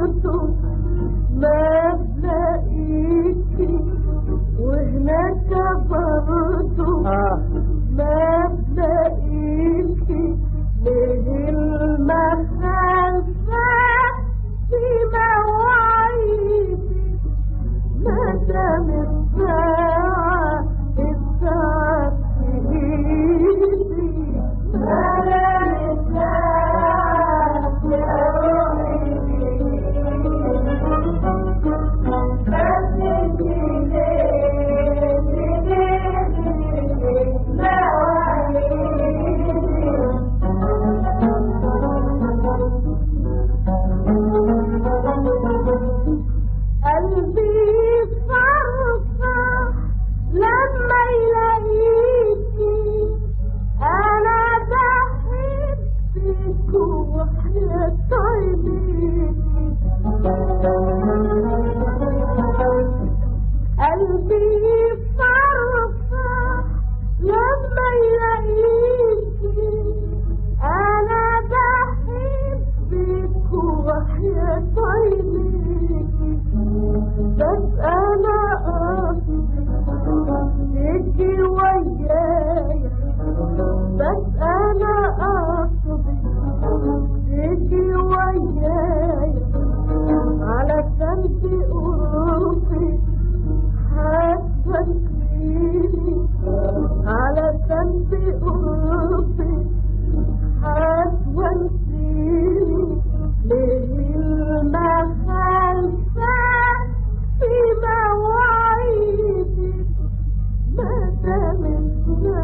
برضو ما بلاقيكي وهناك برضو اه ما بلاقيكي ليه المخالفة في مواعيدي ما دام الساعة الساعة في ايدي ما دام الساعة يا قلبي فرفع لما يلاقيكي انا بحبك وحياة عينيكي قلبي فرفع لما يلاقيكي انا بحبك وحياة عينيكي بس انا قصدي تيجي ويايا بس انا قصدي تيجي ويايا علشان تقربي هتفكريني علشان تقربي هتونسيني ليه المخالفة في مواعيدي ما دام